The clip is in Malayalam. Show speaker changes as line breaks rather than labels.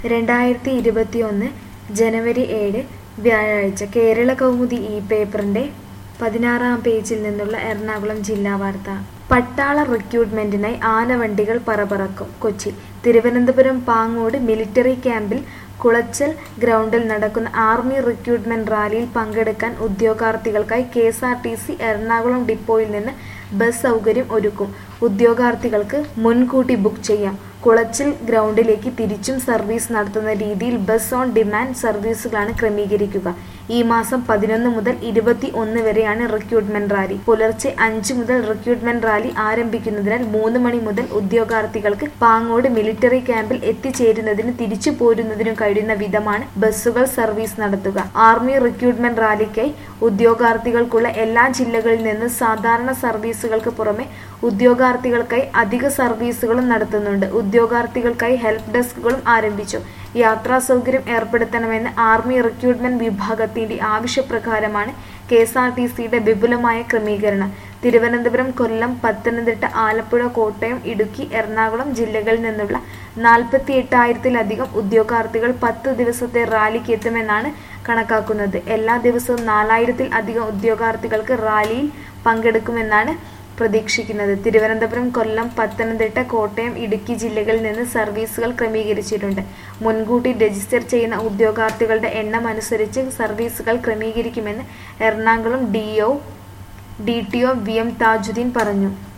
രണ്ടായിരത്തി ഇരുപത്തിയൊന്ന് ജനുവരി ഏഴ് വ്യാഴാഴ്ച കേരള കൗമുദി ഈ പേപ്പറിന്റെ പതിനാറാം പേജിൽ നിന്നുള്ള എറണാകുളം ജില്ലാ വാർത്ത പട്ടാള റിക്രൂട്ട്മെന്റിനായി ആനവണ്ടികൾ പറപറക്കും കൊച്ചി തിരുവനന്തപുരം പാങ്ങോട് മിലിറ്ററി ക്യാമ്പിൽ കുളച്ചൽ ഗ്രൗണ്ടിൽ നടക്കുന്ന ആർമി റിക്രൂട്ട്മെന്റ് റാലിയിൽ പങ്കെടുക്കാൻ ഉദ്യോഗാർത്ഥികൾക്കായി K S R T C Ernakulam ഡിപ്പോയിൽ നിന്ന് ബസ് സൗകര്യം ഒരുക്കും ഉദ്യോഗാർത്ഥികൾക്ക് മുൻകൂട്ടി ബുക്ക് ചെയ്യാം കുളച്ചൽ ഗ്രൗണ്ടിലേക്ക് തിരിച്ചും സർവീസ് നടത്തുന്ന രീതിയിൽ ബസ് ഓൺ ഡിമാൻഡ് സർവീസുകളാണ് ക്രമീകരിക്കുക ഈ മാസം പതിനൊന്ന് മുതൽ ഇരുപത്തി ഒന്ന് വരെയാണ് റിക്രൂട്ട്മെന്റ് റാലി പുലർച്ചെ അഞ്ച് മുതൽ റിക്രൂട്ട്മെന്റ് റാലി ആരംഭിക്കുന്നതിനാൽ മൂന്ന് മണി മുതൽ ഉദ്യോഗാർത്ഥികൾക്ക് പാങ്ങോട് മിലിറ്ററി ക്യാമ്പിൽ എത്തിച്ചേരുന്നതിന് തിരിച്ചു പോരുന്നതിനും കഴിയുന്ന വിധമാണ് ബസ്സുകൾ സർവീസ് നടത്തുക ആർമി റിക്രൂട്ട്മെന്റ് റാലിക്കായി ഉദ്യോഗാർത്ഥികൾക്കുള്ള എല്ലാ ജില്ലകളിൽ നിന്ന് സാധാരണ സർവീസുകൾക്ക് പുറമെ ഉദ്യോഗാർത്ഥികൾക്കായി അധിക സർവീസുകളും നടത്തുന്നുണ്ട് ഉദ്യോഗാർത്ഥികൾക്കായി ഹെൽപ്പ് ഡെസ്കുകളും ആരംഭിച്ചു യാത്രാ സൗകര്യം ഏർപ്പെടുത്തണമെന്ന് ആർമി റിക്രൂട്ട്മെന്റ് വിഭാഗത്തിന്റെ ആവശ്യപ്രകാരമാണ് കെ എസ് ആർ ടി സിയുടെ വിപുലമായ ക്രമീകരണം തിരുവനന്തപുരം കൊല്ലം പത്തനംതിട്ട ആലപ്പുഴ കോട്ടയം ഇടുക്കി എറണാകുളം ജില്ലകളിൽ നിന്നുള്ള നാൽപ്പത്തി എട്ടായിരത്തിലധികം ഉദ്യോഗാർത്ഥികൾ പത്ത് ദിവസത്തെ റാലിക്ക് എത്തുമെന്നാണ് കണക്കാക്കുന്നത് എല്ലാ ദിവസവും നാലായിരത്തിൽ അധികം ഉദ്യോഗാർത്ഥികൾക്ക് റാലിയിൽ പങ്കെടുക്കുമെന്നാണ് പ്രതീക്ഷിക്കുന്നത് തിരുവനന്തപുരം കൊല്ലം പത്തനംതിട്ട കോട്ടയം ഇടുക്കി ജില്ലകളിൽ നിന്ന് സർവീസുകൾ ക്രമീകരിച്ചിട്ടുണ്ട് മുൻകൂട്ടി രജിസ്റ്റർ ചെയ്യുന്ന ഉദ്യോഗാർത്ഥികളുടെ എണ്ണം അനുസരിച്ച് സർവീസുകൾ ക്രമീകരിക്കുമെന്ന് Ernakulam D O D T O V M Thajudeen പറഞ്ഞു